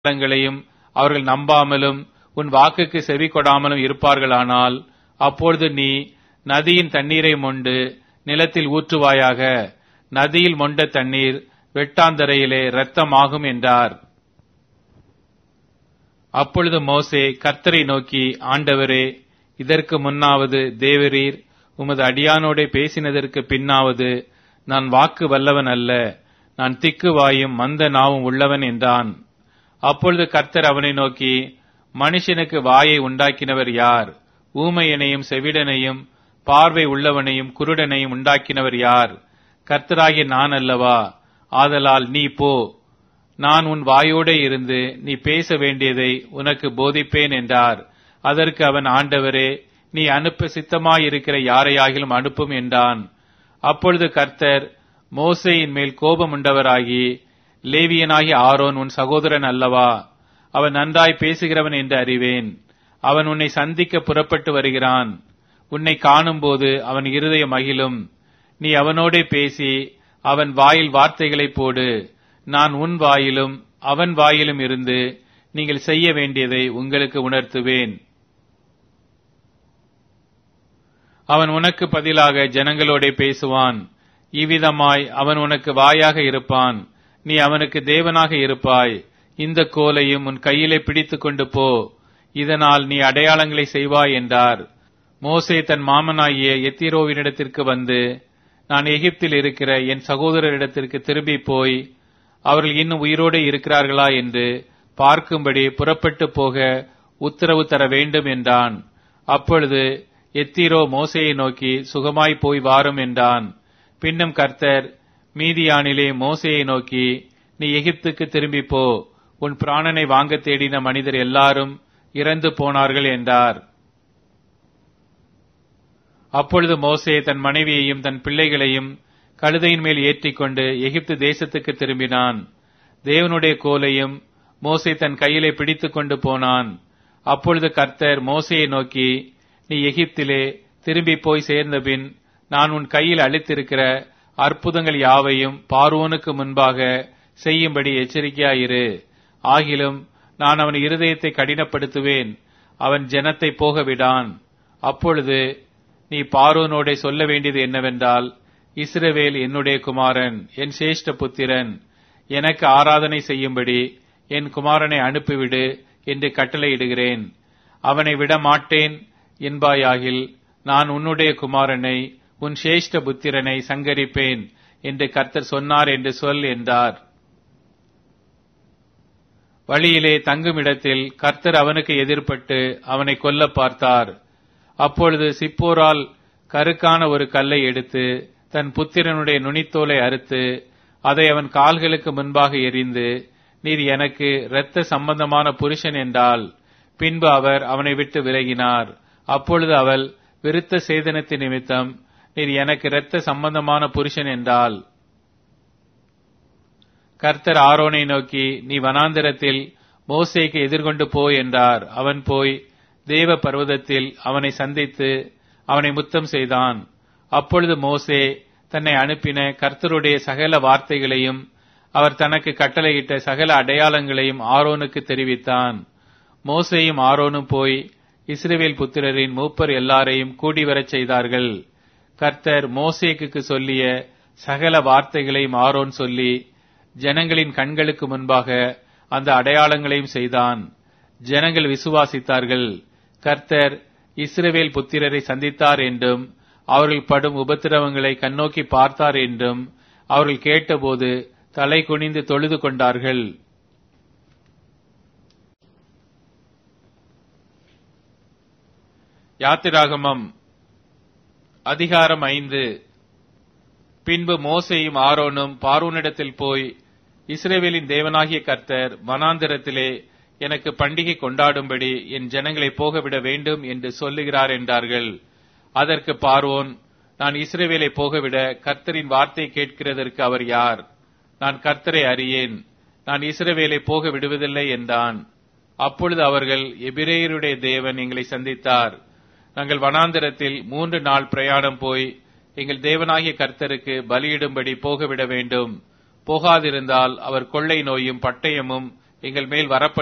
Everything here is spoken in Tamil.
காலங்களையும் அவர்கள் நம்பாமலும் உன் வாக்குக்கு செவி கொடாமலும் இருப்பார்களானால் அப்பொழுது நீ நதியின் தண்ணீரை மொண்டு நிலத்தில் ஊற்றுவாயாக நதியில் மொண்ட தண்ணீர் வெட்டாந்தரையிலே இரத்தமாகும் என்றார் அப்பொழுது மோசே கர்த்தரை நோக்கி ஆண்டவரே இதற்கு முன்னாவது தேவரீர் உமது அடியானோடே பேசினதற்கு பின்னாவது நான் வாக்கு வல்லவன் அல்ல நான் திக்கு வாயும் மந்த நாவும் உள்ளவன் என்றான் அப்பொழுது கர்த்தர் அவனை நோக்கி மனுஷனுக்கு வாயை உண்டாக்கினவர் யார் ஊமையனையும் செவிடனையும் பார்வை உள்ளவனையும் குருடனையும் உண்டாக்கினவர் யார் கர்த்தராகிய நான் அல்லவா ஆதலால் நீ போ நான் உன் வாயோடே இருந்து நீ பேச வேண்டியதை உனக்கு போதிப்பேன் என்றார் அதற்கு அவன் ஆண்டவரே நீ அனுப்ப சித்தமாயிருக்கிற யாரையாகிலும் அனுப்பும் என்றான் அப்பொழுது கர்த்தர் மோசேயின் மேல் கோபம் உண்டவராகி லேவியனாகி ஆரோன் உன் சகோதரன் அல்லவா அவன் நன்றாய் பேசுகிறவன் என்று அறிவேன் அவன் உன்னை சந்திக்க புறப்பட்டு வருகிறான் உன்னை காணும்போது அவன் இருதய மகிழும் நீ அவனோடே பேசி அவன் வாயில் வார்த்தைகளை போடு நான் உன் வாயிலும் அவன் வாயிலும் இருந்து நீங்கள் செய்ய வேண்டியதை உங்களுக்கு உணர்த்துவேன் அவன் உனக்கு பதிலாக ஜனங்களோடே பேசுவான் இவ்விதமாய் அவன் உனக்கு வாயாக இருப்பான் நீ அவனுக்கு தேவனாக இருப்பாய் இந்த கோலையும் உன் கையிலே பிடித்துக் கொண்டு போ இதனால் நீ அடையாளங்களை செய்வாய் என்றார் மோசே தன் மாமனாகிய எத்திரோவினிடத்திற்கு வந்து நான் எகிப்தில் இருக்கிற என் சகோதரரிடத்திற்கு திரும்பி போய் அவர்கள் இன்னும் உயிரோடு இருக்கிறார்களா என்று பார்க்கும்படி புறப்பட்டு போக உத்தரவு தர வேண்டும் என்றான் அப்பொழுது எத்திரோ மோசையை நோக்கி சுகமாய் போய் வாரும் என்றான் பின்னும் கர்த்தர் மீதியானிலே மோசையை நோக்கி நீ எகிப்துக்கு திரும்பி போ உன் பிராணனை வாங்க தேடின மனிதர் எல்லாரும் இறந்து போனார்கள் என்றார் அப்பொழுது மோசே தன் மனைவியையும் தன் பிள்ளைகளையும் கழுதையின் மேல் ஏற்றிக்கொண்டு எகிப்து தேசத்துக்கு திரும்பினான் தேவனுடைய கோலையும் மோசே தன் கையிலே பிடித்துக் கொண்டு போனான் அப்பொழுது கர்த்தர் மோசையை நோக்கி நீ எகிப்திலே திரும்பி போய் சேர்ந்தபின் நான் உன் கையில் அளித்திருக்கிற அற்புதங்கள் யாவையும் பார்வோனுக்கு முன்பாக செய்யும்படி எச்சரிக்கையாயிரு ஆகிலும் நான் அவன் இருதயத்தை கடினப்படுத்துவேன் அவன் ஜனத்தை போக விடான் அப்பொழுது நீ பார்வோனோடே சொல்ல வேண்டியது என்னவென்றால் இஸ்ரவேல் என்னுடைய குமாரன் என் சேஷ்ட புத்திரன் எனக்கு ஆராதனை செய்யும்படி என் குமாரனை அனுப்பிவிடு என்று கட்டளையிடுகிறேன் அவனை விட மாட்டேன் என்பாயாகில் நான் உன்னுடைய குமாரனை உன் சேஷ்ட புத்திரனை சங்கரிப்பேன் என்று கர்த்தர் சொன்னார் என்று சொல் என்றார் வழியிலே தங்குமிடத்தில் கர்த்தர் அவனுக்கு எதிர்பட்டு அவனை கொல்ல பார்த்தார் அப்பொழுது சிப்போரால் கருக்கான ஒரு கல்லை எடுத்து தன் புத்திரனுடைய நுனித்தோலை அறுத்து அதை அவன் கால்களுக்கு முன்பாக எரிந்து நீர் எனக்கு இரத்த சம்பந்தமான புருஷன் என்றால் பின்பு அவர் அவனை விட்டு விலகினார் அப்பொழுது அவள் விருத்த சேதனத்தின் நிமித்தம் நீர் எனக்கு இரத்த சம்பந்தமான புருஷன் என்றால் கர்த்தர் ஆரோனை நோக்கி நீ வனாந்திரத்தில் மோசேக்கு எதிர்கொண்டு போ என்றார் அவன் போய் தேவ பர்வதத்தில் அவனை சந்தித்து அவனை முத்தம் செய்தான் அப்பொழுது மோசே தன்னை அனுப்பின கர்த்தருடைய சகல வார்த்தைகளையும் அவர் தனக்கு கட்டளையிட்ட சகல அடையாளங்களையும் ஆரோனுக்கு தெரிவித்தான் மோசேயும் ஆரோனும் போய் இஸ்ரேவேல் புத்திரரின் மூப்பர் எல்லாரையும் கூடி வரச் செய்தார்கள் கர்த்தர் மோசேக்கு சொல்லிய சகல வார்த்தைகளையும் ஆரோன் சொல்லி ஜனங்களின் கண்களுக்கு முன்பாக அந்த அடையாளங்களையும் செய்தான் ஜனங்கள் விசுவாசித்தார்கள் கர்த்தர் இஸ்ரவேல் புத்திரரை சந்தித்தார் என்றும் அவர்கள் படும் உபத்திரவங்களை கண்ணோக்கி பார்த்தார் என்றும் அவர்கள் கேட்டபோது தலை குனிந்து தொழுது கொண்டார்கள் யாத்திராகமம் அதிகாரம் ஐந்து பின்பு மோசையும் ஆரோனும் பார்வோனிடத்தில் போய் இஸ்ரேவேலின் தேவனாகிய கர்த்தர் வனாந்திரத்திலே எனக்கு பண்டிகை கொண்டாடும்படி என் ஜனங்களை போகவிட வேண்டும் என்று சொல்லுகிறார் என்றார்கள் அதற்கு பார்வோன் நான் இஸ்ரேவேலை போகவிட கர்த்தரின் வார்த்தை கேட்கிறதற்கு அவர் யார் நான் கர்த்தரை அறியேன் நான் இஸ்ரவேலை போக விடுவதில்லை என்றான் அப்பொழுது அவர்கள் எபிரேயருடைய தேவன் எங்களை சந்தித்தார் நாங்கள் வனாந்திரத்தில் மூன்று நாள் பிரயாணம் போய் எங்கள் தேவனாகிய கர்த்தருக்கு பலியிடும்படி போகவிட வேண்டும் போகாதிருந்தால் அவர் கொள்ளை நோயும் பட்டயமும் எங்கள் மேல் வரப்ப